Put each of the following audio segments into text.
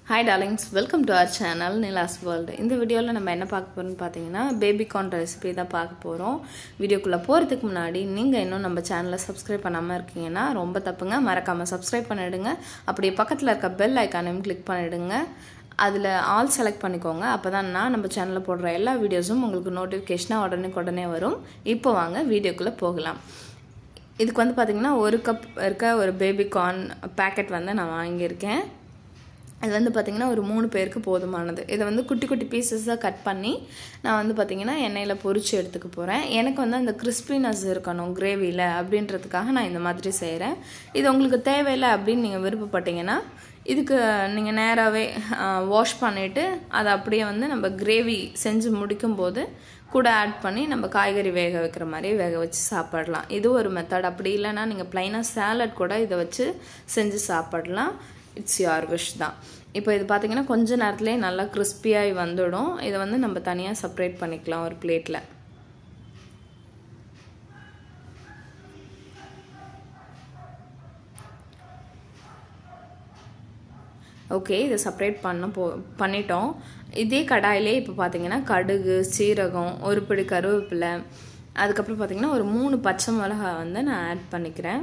hi darlings welcome to our channel Nila's world இந்த வீடியோவில் நம்ம என்ன பார்க்க போகிறோம்னு பார்த்தீங்கன்னா பேபி கார்ன் ரெசிபி தான் பார்க்க போகிறோம் வீடியோக்குள்ளே போகிறதுக்கு முன்னாடி நீங்கள் இன்னும் நம்ம சேனலை சப்ஸ்கிரைப் பண்ணாமல் இருக்கீங்கன்னா ரொம்ப தப்புங்க மறக்காமல் சப்ஸ்கிரைப் பண்ணிவிடுங்க அப்படியே பக்கத்தில் இருக்க பெல் ஐக்கானையும் கிளிக் பண்ணிவிடுங்க அதில் ஆல் செலக்ட் பண்ணிக்கோங்க அப்போ தான் நான் நம்ம சேனலில் போடுற எல்லா வீடியோஸும் உங்களுக்கு நோட்டிஃபிகேஷனாக உடனே உடனே வரும் இப்போ வாங்க வீடியோக்குள்ளே போகலாம் இதுக்கு வந்து பார்த்திங்கன்னா ஒரு கப் இருக்க ஒரு பேபி கார்ன் பேக்கெட் வந்து நான் வாங்கியிருக்கேன் அது வந்து பார்த்திங்கன்னா ஒரு மூணு பேருக்கு போதுமானது இதை வந்து குட்டி குட்டி பீசஸாக கட் பண்ணி நான் வந்து பார்த்திங்கன்னா எண்ணெயில் பொரிச்சு எடுத்துக்க போகிறேன் எனக்கு வந்து அந்த கிறிஸ்பினஸ் இருக்கணும் கிரேவியில் அப்படின்றதுக்காக நான் இந்த மாதிரி செய்கிறேன் இது உங்களுக்கு தேவையில்லை அப்படின்னு நீங்கள் விருப்பப்பட்டீங்கன்னா இதுக்கு நீங்கள் நேராகவே வாஷ் பண்ணிவிட்டு அதை அப்படியே வந்து நம்ம கிரேவி செஞ்சு முடிக்கும்போது கூட ஆட் பண்ணி நம்ம காய்கறி வேக வைக்கிற மாதிரி வேக வச்சு சாப்பிடலாம் இது ஒரு மெத்தட் அப்படி இல்லைன்னா நீங்கள் ப்ளைனாக சேலட் கூட இதை வச்சு செஞ்சு சாப்பிடலாம் இட்ஸ் யார் விஷ் தான் இப்போ இது பார்த்தீங்கன்னா கொஞ்ச நேரத்துலேயே நல்லா கிறிஸ்பியாகி வந்துடும் இதை வந்து நம்ம தனியாக செப்பரேட் பண்ணிக்கலாம் ஒரு பிளேட்டில் ஓகே இதை செப்பரேட் பண்ண போ பண்ணிட்டோம் இதே கடாயிலே இப்போ பார்த்தீங்கன்னா கடுகு சீரகம் ஒரு பிடி கருவேப்பிலை அதுக்கப்புறம் பார்த்தீங்கன்னா ஒரு மூணு பச்சை மிளகாய் வந்து நான் ஆட் பண்ணிக்கிறேன்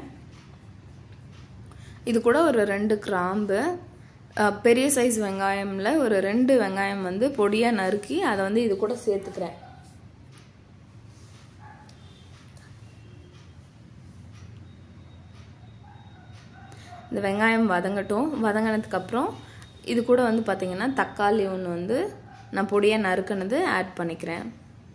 இது கூட ஒரு ரெண்டு கிராம்பு பெரிய சைஸ் வெங்காயமில் ஒரு ரெண்டு வெங்காயம் வந்து பொடியாக நறுக்கி அதை வந்து இது கூட சேர்த்துக்கிறேன் இந்த வெங்காயம் வதங்கட்டும் வதங்கினதுக்கப்புறம் இது கூட வந்து பார்த்திங்கன்னா தக்காளி ஒன்று வந்து நான் பொடியாக நறுக்கினது ஆட் பண்ணிக்கிறேன்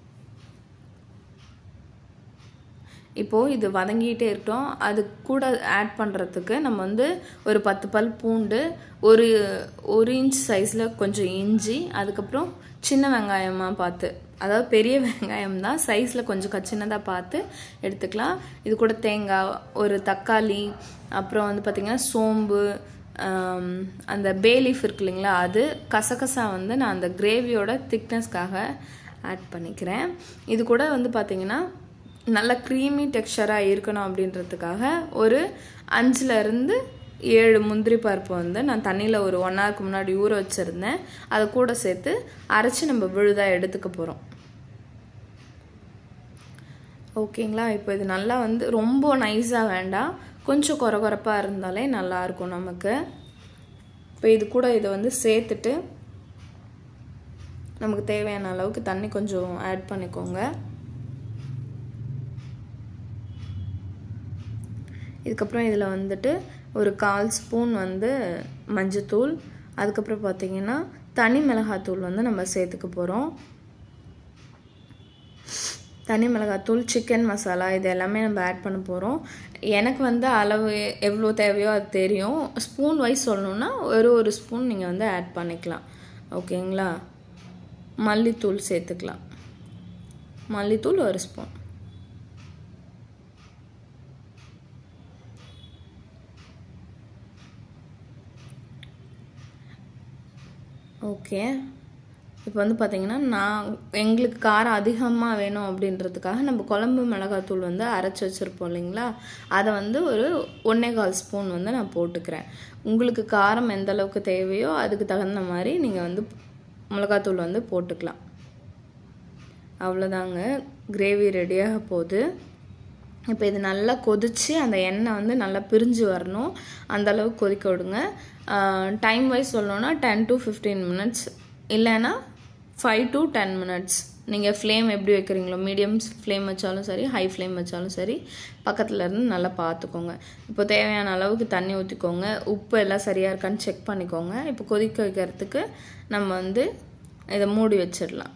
இப்போது இது வதங்கிட்டே இருக்கட்டும் அது கூட ஆட் பண்ணுறதுக்கு நம்ம வந்து ஒரு பத்து பல் பூண்டு ஒரு ஒரு இன்ச் சைஸில் கொஞ்சம் இஞ்சி அதுக்கப்புறம் சின்ன வெங்காயமாக பார்த்து அதாவது பெரிய வெங்காயம் தான் சைஸில் கொஞ்சம் சின்னதாக பார்த்து எடுத்துக்கலாம் இது கூட தேங்காய் ஒரு தக்காளி அப்புறம் வந்து பார்த்திங்கன்னா சோம்பு அந்த பேலீஃப் இருக்கு இல்லைங்களா அது கசகசா வந்து நான் அந்த கிரேவியோட திக்னஸ்க்காக ஆட் பண்ணிக்கிறேன் இது கூட வந்து பார்த்திங்கன்னா நல்ல க்ரீமி டெக்ஸ்சராக இருக்கணும் அப்படின்றதுக்காக ஒரு அஞ்சுலேருந்து ஏழு முந்திரி பருப்பு வந்து நான் தண்ணியில் ஒரு ஒன் ஹவருக்கு முன்னாடி ஊற வச்சுருந்தேன் அதை கூட சேர்த்து அரைச்சி நம்ம விழுதாக எடுத்துக்க போகிறோம் ஓகேங்களா இப்போ இது நல்லா வந்து ரொம்ப நைஸாக வேண்டாம் கொஞ்சம் குறை குறைப்பாக இருந்தாலே நல்லாயிருக்கும் நமக்கு இப்போ இது கூட இதை வந்து சேர்த்துட்டு நமக்கு தேவையான அளவுக்கு தண்ணி கொஞ்சம் ஆட் பண்ணிக்கோங்க இதுக்கப்புறம் இதில் வந்துட்டு ஒரு கால் ஸ்பூன் வந்து மஞ்சத்தூள் அதுக்கப்புறம் பார்த்திங்கன்னா தனி மிளகாத்தூள் வந்து நம்ம சேர்த்துக்க போகிறோம் தனி மிளகாத்தூள் சிக்கன் மசாலா இது எல்லாமே நம்ம ஆட் பண்ண போகிறோம் எனக்கு வந்து அளவு எவ்வளோ தேவையோ அது தெரியும் ஸ்பூன் வைஸ் சொல்லணுன்னா ஒரு ஒரு ஸ்பூன் நீங்கள் வந்து ஆட் பண்ணிக்கலாம் ஓகேங்களா மல்லித்தூள் சேர்த்துக்கலாம் மல்லித்தூள் ஒரு ஸ்பூன் ஓகே இப்போ வந்து பார்த்திங்கன்னா நான் எங்களுக்கு காரம் அதிகமாக வேணும் அப்படின்றதுக்காக நம்ம குழம்பு மிளகாத்தூள் வந்து அரைச்சி வச்சுருப்போம் இல்லைங்களா அதை வந்து ஒரு ஒன்றே கால் ஸ்பூன் வந்து நான் போட்டுக்கிறேன் உங்களுக்கு காரம் எந்த அளவுக்கு தேவையோ அதுக்கு தகுந்த மாதிரி நீங்கள் வந்து மிளகாத்தூள் வந்து போட்டுக்கலாம் அவ்வளோதாங்க கிரேவி ரெடியாக போகுது இப்போ இது நல்லா கொதித்து அந்த எண்ணெய் வந்து நல்லா பிரிஞ்சு வரணும் அந்தளவுக்கு கொதிக்க விடுங்க டைம் வைஸ் சொல்லணுன்னா டென் டு ஃபிஃப்டீன் மினிட்ஸ் இல்லைன்னா ஃபைவ் டு டென் மினிட்ஸ் நீங்கள் ஃப்ளேம் எப்படி வைக்கிறீங்களோ மீடியம் ஃப்ளேம் வச்சாலும் சரி ஹை ஃப்ளேம் வச்சாலும் சரி பக்கத்தில் இருந்து நல்லா பார்த்துக்கோங்க இப்போ தேவையான அளவுக்கு தண்ணி ஊற்றிக்கோங்க உப்பு எல்லாம் சரியாக இருக்கான்னு செக் பண்ணிக்கோங்க இப்போ கொதிக்க வைக்கிறதுக்கு நம்ம வந்து இதை மூடி வச்சிடலாம்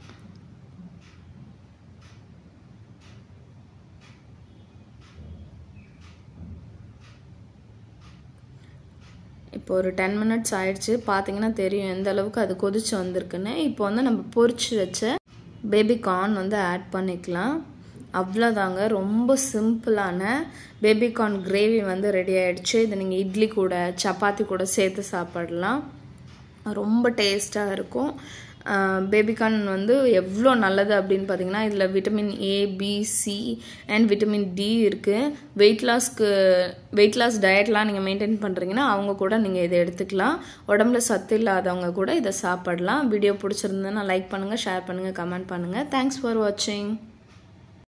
இப்போ ஒரு டென் மினிட்ஸ் ஆயிடுச்சு பார்த்தீங்கன்னா தெரியும் எந்த அளவுக்கு அது கொதிச்சு வந்திருக்குன்னு இப்போ வந்து நம்ம பொரிச்சு வச்ச பேபி கார்ன் வந்து ஆட் பண்ணிக்கலாம் அவ்வளோதாங்க ரொம்ப சிம்பிளான பேபி கார்ன் கிரேவி வந்து ரெடி ஆகிடுச்சு இது நீங்கள் இட்லி கூட சப்பாத்தி கூட சேர்த்து சாப்பிடலாம் ரொம்ப டேஸ்ட்டாக இருக்கும் பேபிகார்ன் வந்து எவ்வளோ நல்லது அப்படின்னு பார்த்தீங்கன்னா இதில் vitamin A B C and vitamin D இருக்குது வெயிட் லாஸ்க்கு வெயிட் லாஸ் டயட்லாம் நீங்கள் மெயின்டைன் பண்ணுறீங்கன்னா அவங்க கூட நீங்கள் இதை எடுத்துக்கலாம் உடம்புல சத்து இல்லாதவங்க கூட இதை சாப்பிடலாம் வீடியோ பிடிச்சிருந்ததுன்னா லைக் பண்ணுங்கள் ஷேர் பண்ணுங்கள் கமெண்ட் பண்ணுங்கள் தேங்க்ஸ் ஃபார் வாட்சிங்